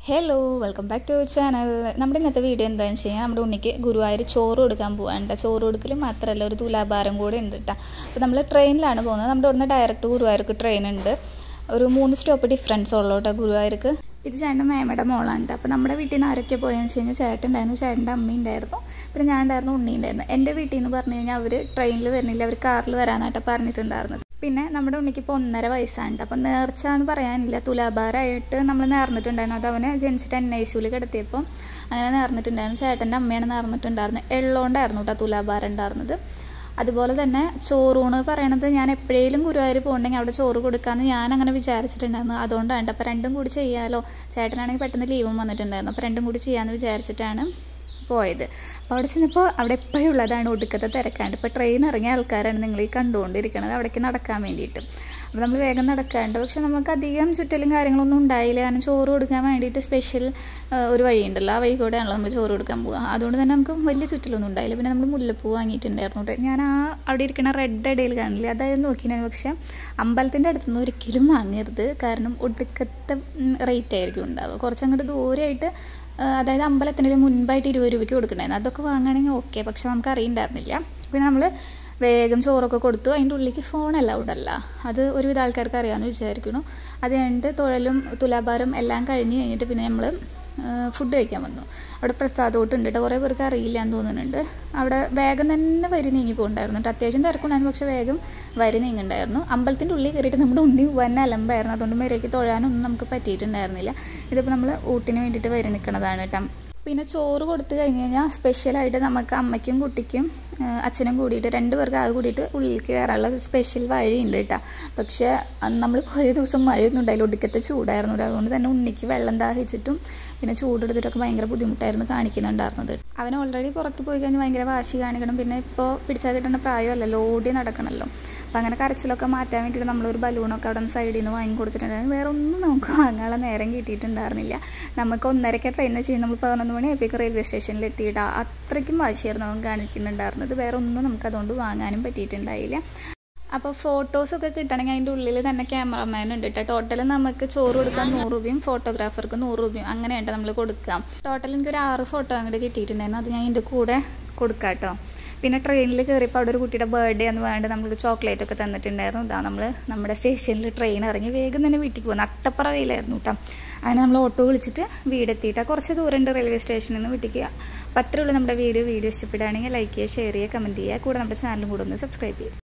Hello welcome back to channel നമ്മുടെ ഇന്നത്തെ video എന്താണെന്ന് വെച്ച് കഴിഞ്ഞാൽ നമ്മുടെ ഉണ്ണിക്ക് ഗുരുവായൂർ ചോറ് കൊടുക്കാൻ പോകാനുണ്ട് ചോറ് കൊടുക്കൽ മാത്രമല്ല ഒരു തുലാഭാരം കൂടെ ഉണ്ട് കേട്ടോ അപ്പോൾ നമ്മൾ ട്രെയിനിലാണ് പോകുന്നത് നമ്മുടെ ഇവിടുന്ന് ഡയറക്റ്റ് ഗുരുവായൂർക്ക് ട്രെയിൻ ഉണ്ട് ഒരു മൂന്ന് സ്റ്റോപ്പ് ഡിഫറൻസ് ഉള്ളൂ കേട്ടോ ഗുരുവായൂർക്ക് ഇത് ചേട്ടൻ്റെ മേമയുടെ മോളാണ് ട്ടോ. അപ്പോൾ നമ്മുടെ വീട്ടിൽ നിന്ന് ആരൊക്കെ പോയെന്ന് വെച്ച് കഴിഞ്ഞാൽ ചേട്ടൻ ഉണ്ടായിരുന്നു ചേട്ടൻ്റെ അമ്മ ഉണ്ടായിരുന്നു പിന്നെ ഞാൻ ഉണ്ടായിരുന്നു ഉണ്ണി ഉണ്ടായിരുന്നു എൻ്റെ വീട്ടിൽ നിന്ന് പറഞ്ഞു കഴിഞ്ഞാൽ അവർ ട്രെയിനിൽ വരുന്നില്ല അവർ കാറിൽ വരാനായിട്ട് പറഞ്ഞിട്ടുണ്ടായിരുന്നത് പിന്നെ നമ്മുടെ ഉണ്ണിക്ക് ഇപ്പോൾ ഒന്നര വയസ്സാണ് ട്ടോ. അപ്പം നേർച്ച എന്ന് പറയാനില്ല തുലാഭാരമായിട്ട് നമ്മൾ നേർന്നിട്ടുണ്ടായിരുന്നു അത് അവന് ജനിച്ചിട്ട് എൻ ഐ സിയിൽ കിടത്തിയപ്പോൾ അങ്ങനെ നേർന്നിട്ടുണ്ടായിരുന്നു ചേട്ടൻ്റെ അമ്മയാണ് നേർന്നിട്ടുണ്ടായിരുന്നത് എള്ളോണ്ടായിരുന്നു കേട്ടോ തുലാഭാരം ഉണ്ടായിരുന്നത് അതുപോലെ തന്നെ ചോറൂണ് പറയണത് ഞാൻ എപ്പോഴേലും ഗുരുവായൂർ പോകുന്നുണ്ടെങ്കിൽ അവിടെ ചോറ് കൊടുക്കാമെന്ന് ഞാൻ അങ്ങനെ വിചാരിച്ചിട്ടുണ്ടായിരുന്നു അതുകൊണ്ടാണ് അപ്പോൾ രണ്ടും കൂടി ചെയ്യാമല്ലോ ചേട്ടനാണെങ്കിൽ പെട്ടെന്ന് ലീവും വന്നിട്ടുണ്ടായിരുന്നു അപ്പോൾ രണ്ടും കൂടി ചെയ്യാമെന്ന് വിചാരിച്ചിട്ടാണ് പോയത് അപ്പോൾ അവിടെ ചെന്നപ്പോൾ അവിടെ എപ്പോഴും ഉള്ളതാണ് ഒടുക്കത്തെ തിരക്കാണ്ട് ഇപ്പോൾ ട്രെയിൻ ഇറങ്ങിയ ആൾക്കാരാണ് നിങ്ങൾ ഈ കണ്ടുകൊണ്ടിരിക്കുന്നത് അവിടേക്ക് നടക്കാൻ വേണ്ടിയിട്ട് അപ്പോൾ നമ്മൾ വേഗം നടക്കാണ്ട് പക്ഷെ നമുക്ക് അധികം ചുറ്റലും കാര്യങ്ങളൊന്നും ഉണ്ടായില്ല കാരണം ചോറ് കൊടുക്കാൻ വേണ്ടിയിട്ട് സ്പെഷ്യൽ ഒരു വഴിയുണ്ടല്ലോ ആ വഴി കൂടെയാണല്ലോ നമ്മൾ ചോറ് കൊടുക്കാൻ പോവുക അതുകൊണ്ട് തന്നെ നമുക്ക് വലിയ ചുറ്റലൊന്നും ഉണ്ടായില്ല പിന്നെ നമ്മൾ മുല്ലപ്പൂ വാങ്ങിയിട്ടുണ്ടായിരുന്നു കേട്ടോ ഞാൻ ആ അവിടെ ഇരിക്കുന്ന റെഡ് ഇടയിൽ കാണില്ല അതായത് നോക്കിയിരുന്നത് പക്ഷേ അമ്പലത്തിൻ്റെ അടുത്തുനിന്ന് ഒരിക്കലും വാങ്ങരുത് കാരണം ഒടുക്കത്തെ റേറ്റ് ആയിരിക്കും ഉണ്ടാവുക കുറച്ചങ്ങോട്ട് ദൂരമായിട്ട് അതായത് അമ്പലത്തിന് മുൻപായിട്ട് ഇരുപത് രൂപയ്ക്ക് കൊടുക്കണ്ടായിരുന്നു അതൊക്കെ വാങ്ങുകയാണെങ്കിൽ ഓക്കെ പക്ഷെ നമുക്ക് അറിയണ്ടായിരുന്നില്ല പിന്നെ നമ്മൾ വേഗം ചോറൊക്കെ കൊടുത്തു അതിൻ്റെ ഉള്ളിലേക്ക് ഫോൺ അലൗഡ് അല്ല അത് ഒരുവിധ ആൾക്കാർക്ക് അറിയാമെന്ന് വിചാരിക്കുന്നു അത് കഴിഞ്ഞിട്ട് തുഴലും തുലാഭാരം എല്ലാം കഴിഞ്ഞ് കഴിഞ്ഞിട്ട് പിന്നെ നമ്മൾ ഫുഡ് കഴിക്കാൻ വന്നു അവിടെ പ്രസാദോട്ട് ഉണ്ട് കേട്ടോ കുറേ പേർക്ക് അറിയില്ല എന്ന് തോന്നുന്നുണ്ട് അവിടെ വേഗം തന്നെ വരി നീങ്ങി പോകുന്നുണ്ടായിരുന്നു കേട്ടോ അത്യാവശ്യം തിരക്കുണ്ടായിരുന്നു പക്ഷേ വേഗം വരി നീങ്ങുണ്ടായിരുന്നു അമ്പലത്തിൻ്റെ ഉള്ളിൽ കയറിയിട്ട് നമ്മുടെ ഉണ്ണി വൻ അലമ്പായിരുന്നു അതുകൊണ്ട് മേലേക്ക് തൊഴാനൊന്നും നമുക്ക് പറ്റിയിട്ടുണ്ടായിരുന്നില്ല ഇതിപ്പോൾ നമ്മൾ ഊട്ടിന് വേണ്ടിയിട്ട് വരി നിൽക്കുന്നതാണ് കേട്ടോ പിന്നെ ചോറ് കൊടുത്തു കഴിഞ്ഞ് കഴിഞ്ഞാൽ സ്പെഷ്യലായിട്ട് നമുക്ക് അമ്മയ്ക്കും കുട്ടിക്കും അച്ഛനും കൂടിയിട്ട് രണ്ട് പേർക്ക് ആകെ കൂടിയിട്ട് ഉള്ളിൽ കയറാനുള്ള സ്പെഷ്യൽ വഴിയുണ്ട് കേട്ടോ പക്ഷേ നമ്മൾ പോയ ദിവസം മഴയൊന്നും ഉണ്ടായില്ല ഒടുക്കത്തെ ചൂടായിരുന്നു അതുകൊണ്ട് തന്നെ ഉണ്ണിക്ക് വെള്ളം ദാഹിച്ചിട്ടും പിന്നെ ചൂടെടുത്തിട്ടൊക്കെ ഭയങ്കര ബുദ്ധിമുട്ടായിരുന്നു കാണിക്കുന്നുണ്ടായിരുന്നത് അവൻ ഓൾറെഡി പുറത്ത് പോയി കഴിഞ്ഞാൽ ഭയങ്കര വാശി കാണിക്കണം പിന്നെ ഇപ്പോൾ പിടിച്ചാൽ കിട്ടുന്ന പ്രായമല്ലല്ലോ ഓടി നടക്കണമല്ലോ അപ്പം അങ്ങനെ കരച്ചിലൊക്കെ മാറ്റാൻ വേണ്ടിയിട്ട് നമ്മളൊരു ബലൂണൊക്കെ അവിടെ നിന്ന് സൈഡിൽ നിന്ന് വാങ്ങി കൊടുത്തിട്ടുണ്ടായിരുന്നു വേറെ ഒന്നും നമുക്ക് വാങ്ങാനുള്ള നേരം കിട്ടിയിട്ടുണ്ടായിരുന്നില്ല നമുക്ക് ഒന്നരയ്ക്ക് ട്രെയിനിൽ ചെയ്യുന്ന നമ്മൾ പതിനൊന്ന് മണിയായപ്പോഴേക്കും റെയിൽവേ സ്റ്റേഷനിൽ എത്തിയിട്ട് അത്രയ്ക്കും വാശിയായിരുന്നു അവൻ കാണിക്കുന്നുണ്ടായിരുന്നത് വേറെ ഒന്നും നമുക്ക് അതുകൊണ്ട് വാങ്ങാനും പറ്റിയിട്ടുണ്ടായില്ല അപ്പോൾ ഫോട്ടോസൊക്കെ കിട്ടണമെങ്കിൽ അതിൻ്റെ ഉള്ളിൽ തന്നെ ക്യാമറമാൻ ഉണ്ട് കേട്ടോ ടോട്ടൽ നമുക്ക് ചോറ് കൊടുക്കാൻ നൂറ് രൂപയും ഫോട്ടോഗ്രാഫർക്ക് നൂറ് രൂപയും അങ്ങനെയാണ് നമ്മൾ കൊടുക്കാം ടോട്ടൽ എനിക്കൊരു ആറ് ഫോട്ടോ അങ്ങോട്ട് കിട്ടിയിട്ടുണ്ടായിരുന്നു അത് ഞാൻ ഇതിൻ്റെ കൂടെ കൊടുക്കാം കേട്ടോ പിന്നെ ട്രെയിനിൽ കയറിയപ്പോൾ അവിടെ ഒരു കുട്ടിയുടെ ബർത്ത്ഡേ എന്ന് വേണ്ടി നമുക്ക് ചോക്ലേറ്റ് ഒക്കെ തന്നിട്ടുണ്ടായിരുന്നു ഇതാ നമ്മൾ നമ്മുടെ സ്റ്റേഷനിൽ ട്രെയിൻ ഇറങ്ങി വേഗം തന്നെ വീട്ടിൽ പോകുന്നു അട്ടപ്പറ വെയിലായിരുന്നു കേട്ടോ അങ്ങനെ നമ്മൾ ഓട്ടോ വിളിച്ചിട്ട് വീടെത്തിയിട്ട് കുറച്ച് ദൂരമുണ്ട് റെയിൽവേ സ്റ്റേഷനിൽ നിന്ന് വീട്ടിലേക്ക് അപ്പോൾ അത്രേ ഉള്ളൂ നമ്മുടെ വീഡിയോ വീഡിയോ ഇഷ്ടപ്പെടുകയാണെങ്കിൽ ലൈക്ക് ചെയ്യുക ഷെയർ ചെയ്യുക കമൻറ്റ് ചെയ്യുക കൂടെ നമ്മുടെ ചാനലും കൂടെ ഒന്ന് സബ്സ്ക്രൈബ് ചെയ്യുക